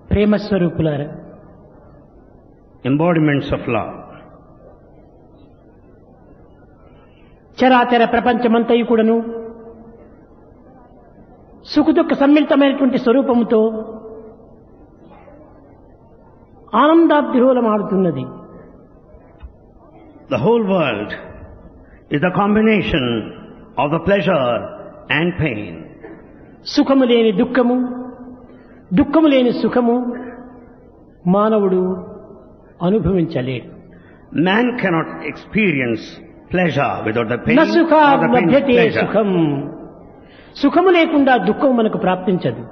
ప్రేమ స్వరూపులారా embodiments of love. చరాచర ప్రపంచమంతయు కూడాను సుఖదుఖ సమ్మిళితమైనటువంటి స్వరూపముతో ఆనందాబ్దిరోలమాడుతున్నది The whole world is a combination of the pleasure and pain. సుఖము లేని దుఃఖము దుఃఖము లేని సుఖము మానవుడు అనుభవించలేడు Man cannot experience pleasure without the pain న or సుఖాత్ the pain with లభ్యతే pleasure. సుఖం సుఖము లేకుండా దుఃఖం మనకు ప్రాప్తించదు